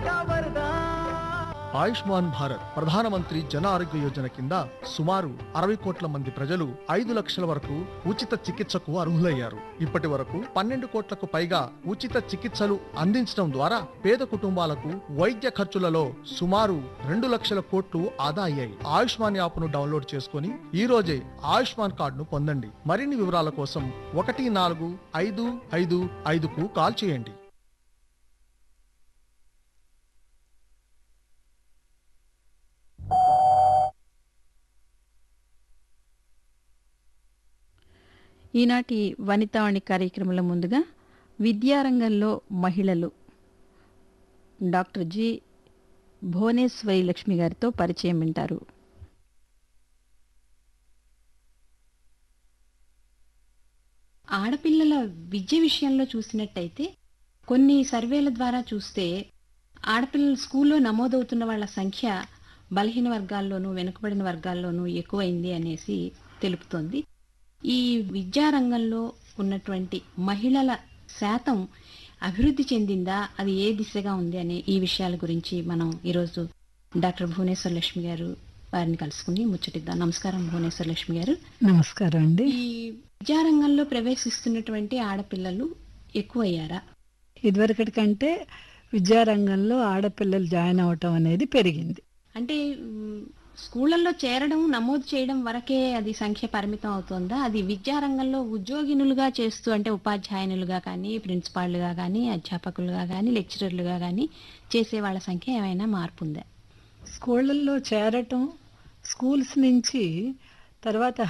का वरदान ఆయుష్మాన్ భారత్ ప్రధానమంత్రి జన ఆరోగ్య యోజన కింద సుమారు అరవై కోట్ల మంది ప్రజలు ఐదు లక్షల వరకు ఉచిత చికిత్సకు అర్హులయ్యారు ఇప్పటి వరకు పన్నెండు కోట్లకు పైగా ఉచిత చికిత్సలు అందించడం ద్వారా పేద కుటుంబాలకు వైద్య ఖర్చులలో సుమారు రెండు లక్షల కోట్లు ఆదా అయ్యాయి ఆయుష్మాన్ యాప్ను డౌన్లోడ్ చేసుకుని ఈ రోజే ఆయుష్మాన్ కార్డును పొందండి మరిన్ని వివరాల కోసం ఒకటి నాలుగు ఐదు ఐదు ఐదుకు కాల్ చేయండి ఈనాటి వనితావాణి కార్యక్రమంలో ముందుగా విద్యారంగంలో మహిళలు డాక్టర్ జి భువనేశ్వరి లక్ష్మి గారితో పరిచయం వింటారు ఆడపిల్లల విద్య విషయంలో చూసినట్టయితే కొన్ని సర్వేల ద్వారా చూస్తే ఆడపిల్లలు స్కూల్లో నమోదవుతున్న వాళ్ళ సంఖ్య బలహీన వర్గాల్లోనూ వెనుకబడిన వర్గాల్లోనూ ఎక్కువైంది అనేసి తెలుపుతోంది ఈ విద్యారంగంలో ఉన్నటువంటి మహిళల శాతం అభివృద్ధి చెందిందా అది ఏ దిశగా ఉంది అనే ఈ విషయాల గురించి మనం ఈరోజు డాక్టర్ భువనేశ్వర లక్ష్మి గారు వారిని కలుసుకుని ముచ్చటిద్దాం నమస్కారం భువనేశ్వర లక్ష్మి గారు నమస్కారం అండి ఈ విద్యారంగంలో ప్రవేశిస్తున్నటువంటి ఆడపిల్లలు ఎక్కువయ్యారా ఇదివరకటి కంటే విద్యారంగంలో ఆడపిల్లలు జాయిన్ అవటం అనేది పెరిగింది అంటే మ్, స్కూళ్ళల్లో చేరడం నమోదు చేయడం వరకే అది సంఖ్య పరిమితం అవుతుందా అది విద్యారంగంలో ఉద్యోగినులుగా చేస్తూ అంటే ఉపాధ్యాయునులుగా కానీ ప్రిన్సిపాల్గా కానీ అధ్యాపకులుగా కానీ లెక్చరర్లుగా కానీ చేసే వాళ్ళ సంఖ్య ఏమైనా మార్పు ఉందా స్కూళ్ళల్లో చేరటం స్కూల్స్ నుంచి తర్వాత